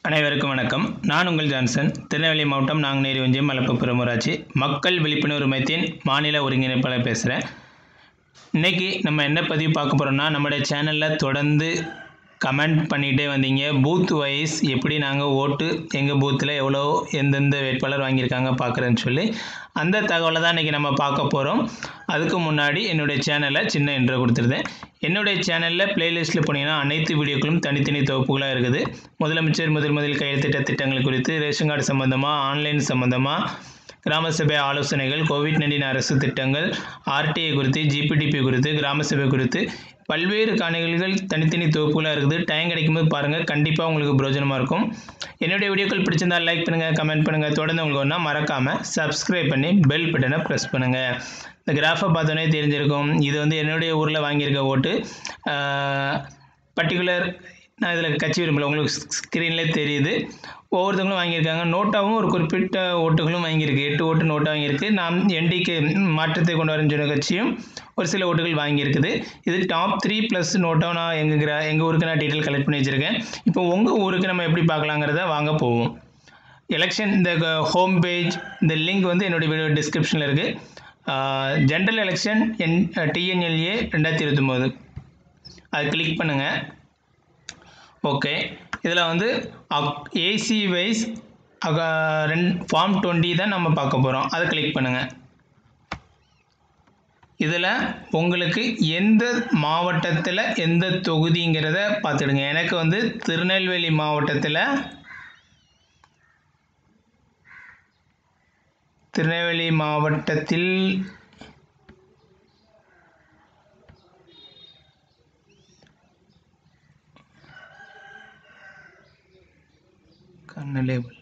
அனைவருக்கும் வணக்கம் நான் உங்கள் ஜான்சன் திருநெல்வேலி மாவட்டம் நாங்குநேரி ஒன்றியம் மலப்புப்புறம் ஊராட்சி மக்கள் விழிப்புணர்வு மையத்தின் மாநில ஒருங்கிணைப்பாளர் பேசுகிறேன் இன்றைக்கி நம்ம என்ன பதிவு பார்க்க போகிறோம்னா நம்மளுடைய சேனலில் தொடர்ந்து கமெண்ட் பண்ணிகிட்டே வந்தீங்க பூத் வைஸ் எப்படி நாங்கள் ஓட்டு எங்கள் பூத்தில் எவ்வளோ எந்தெந்த வேட்பாளர் வாங்கியிருக்காங்க பார்க்குறேன்னு சொல்லி அந்த தகவலை தான் இன்றைக்கி நம்ம பார்க்க போகிறோம் அதுக்கு முன்னாடி என்னுடைய சேனலை சின்ன இன்ட்ரோ கொடுத்துருந்தேன் என்னுடைய சேனலில் பிளேலிஸ்ட்டில் போனீங்கன்னா அனைத்து வீடியோக்களும் தனித்தனி தொகுப்புகளாக இருக்குது முதலமைச்சர் முதல் முதல் கையெழுத்திட்ட திட்டங்கள் குறித்து ரேஷன் கார்டு சம்மந்தமாக ஆன்லைன் சம்மந்தமாக கிராம சபை ஆலோசனைகள் கோவிட் நைன்டீன் அரசு திட்டங்கள் ஆர்டிஐ குறித்து ஜிபிடிபி குறித்து கிராம சபை குறித்து பல்வேறு காணொலிகள் தனித்தனி தொகுப்புகளாக இருக்குது டைம் கிடைக்கும்போது பாருங்கள் கண்டிப்பாக உங்களுக்கு பிரயோஜனமாக இருக்கும் என்னுடைய வீடியோக்கள் பிடிச்சிருந்தால் லைக் பண்ணுங்கள் கமெண்ட் பண்ணுங்கள் தொடர்ந்து உங்களுக்கு ஒன்றா மறக்காமல் சப்ஸ்கிரைப் பண்ணி பெல் பட்டனை ப்ரெஸ் பண்ணுங்கள் இந்த கிராஃபை பார்த்தோன்னே தெரிஞ்சிருக்கும் இது வந்து என்னுடைய ஊரில் வாங்கியிருக்க ஓட்டு பர்டிகுலர் நான் இதில் கட்சி விரும்பல உங்களுக்கு ஸ்க்ரீன்லேயே தெரியுது ஒவ்வொருத்தவங்களும் வாங்கியிருக்காங்க நோட்டாவும் ஒரு குறிப்பிட்ட ஓட்டுகளும் வாங்கியிருக்கு எட்டு ஓட்டு நோட்டாக வாங்கியிருக்கு நாம் என்டிக்கு மாற்றத்தை கொண்டு வரேன்னு சொன்ன கட்சியும் ஒரு சில ஓட்டுகள் வாங்கியிருக்குது இது டாப் த்ரீ ப்ளஸ் நோட்டாக நான் எங்கள் கிரா எங்கள் ஊருக்கு நான் டீட்டெயில் கலெக்ட் பண்ணி வச்சுருக்கேன் இப்போ உங்கள் ஊருக்கு நம்ம எப்படி பார்க்கலாங்கிறத வாங்க போவோம் எலெக்ஷன் இந்த ஹோம் பேஜ் இந்த லிங்க் வந்து என்னுடைய வீடியோ டிஸ்கிரிப்ஷனில் இருக்குது ஜென்ரல் எலெக்ஷன் என் டிஎன்எல்ஏ ரெண்டாயிரத்தி இருபத்தொம்போது அது கிளிக் பண்ணுங்கள் ஓகே இதில் வந்து ஏசி வைஸ் ரெண்டு ஃபார்ம் டுவெண்ட்டி தான் நம்ம பார்க்க போகிறோம் அதை கிளிக் பண்ணுங்கள் இதில் உங்களுக்கு எந்த மாவட்டத்தில் எந்த தொகுதிங்கிறத பார்த்துடுங்க எனக்கு வந்து திருநெல்வேலி மாவட்டத்தில் திருநெல்வேலி மாவட்டத்தில் கண்ணலேபிள்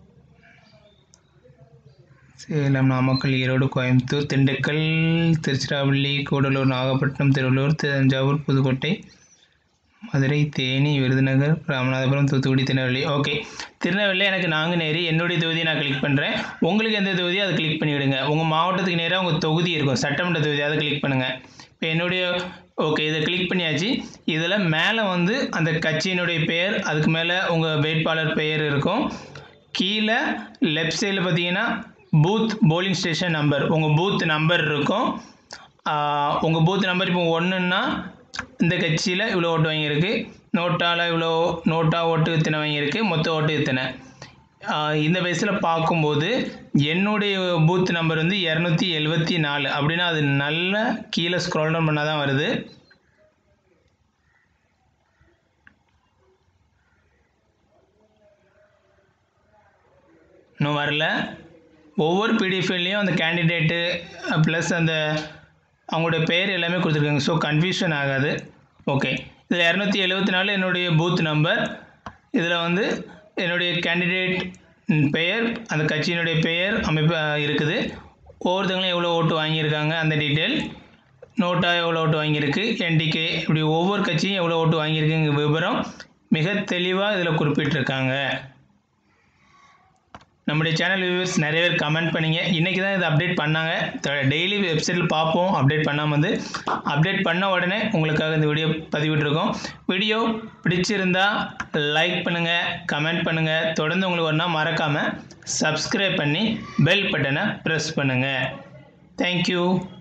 சேலம் நாமக்கல் ஈரோடு கோயம்புத்தூர் திண்டுக்கல் திருச்சிராப்பள்ளி கூடலூர் நாகப்பட்டினம் திருவள்ளூர் தஞ்சாவூர் புதுக்கோட்டை மதுரை தேனி விருதுநகர் ராமநாதபுரம் தூத்துக்குடி திருநெல்வேலி ஓகே திருநெல்வேலி எனக்கு நாங்குநேரி என்னுடைய தொகுதியை நான் கிளிக் பண்ணுறேன் உங்களுக்கு எந்த தொகுதியோ அதை கிளிக் பண்ணிவிடுங்க உங்கள் மாவட்டத்துக்கு நேராக உங்கள் தொகுதி இருக்கும் சட்டமன்ற தொகுதி அதை கிளிக் பண்ணுங்கள் இப்போ என்னுடைய ஓகே இதை கிளிக் பண்ணியாச்சு இதில் மேலே வந்து அந்த கட்சியினுடைய பெயர் அதுக்கு மேலே உங்கள் வேட்பாளர் பெயர் இருக்கும் கீழே லெஃப்ட் சைடில் பார்த்தீங்கன்னா பூத் போலிங் ஸ்டேஷன் நம்பர் உங்கள் பூத் நம்பர் இருக்கும் உங்கள் பூத் நம்பர் இப்போ ஒன்றுன்னா இந்த கட்சியில் இவ்வளோ ஓட்டு வாங்கியிருக்கு நோட்டால் இவ்வளோ நோட்டா ஓட்டு இத்தனை வாங்கியிருக்கு மொத்த ஓட்டு இத்தனை இந்த வயசில் பார்க்கும்போது என்னுடைய பூத் நம்பர் வந்து இரநூத்தி எழுபத்தி நாலு அப்படின்னா அது நல்ல கீழே ஸ்க்ரோல் டவுன் பண்ணால் தான் வருது இன்னும் வரல ஒவ்வொரு பிடிஎஃப்லையும் அந்த கேண்டிடேட்டு ப்ளஸ் அந்த அவங்களுடைய பெயர் எல்லாமே கொடுத்துருக்காங்க ஸோ கன்ஃபியூஷன் ஆகாது ஓகே இதில் இரநூத்தி எழுபத்தி நாலு என்னுடைய பூத் நம்பர் இதில் வந்து என்னுடைய கேண்டிடேட் பெயர் அந்த கட்சியினுடைய பெயர் அமைப்பு இருக்குது ஒவ்வொருத்தங்களும் எவ்வளோ ஓட்டு வாங்கியிருக்காங்க அந்த டீட்டெயில் நோட்டாக எவ்வளோ ஓட்டு வாங்கியிருக்கு என்டிகே இப்படி ஒவ்வொரு கட்சியும் எவ்வளோ ஓட்டு வாங்கியிருக்குங்க விவரம் மிக தெளிவாக இதில் குறிப்பிட்டிருக்காங்க நம்முடைய சேனல் வியூவர்ஸ் நிறைய பேர் கமெண்ட் பண்ணிங்க இன்றைக்கி தான் இதை அப்டேட் பண்ணாங்க டெய்லி வெப்சைட்டில் பார்ப்போம் அப்டேட் பண்ணாமல் வந்து அப்டேட் பண்ண உடனே உங்களுக்காக இந்த வீடியோ பதிவிட்டிருக்கோம் வீடியோ பிடிச்சிருந்தா லைக் பண்ணுங்கள் கமெண்ட் பண்ணுங்கள் தொடர்ந்து உங்களுக்கு ஒன்றா மறக்காமல் சப்ஸ்கிரைப் பண்ணி பெல் பட்டனை ப்ரெஸ் பண்ணுங்கள் தேங்க்யூ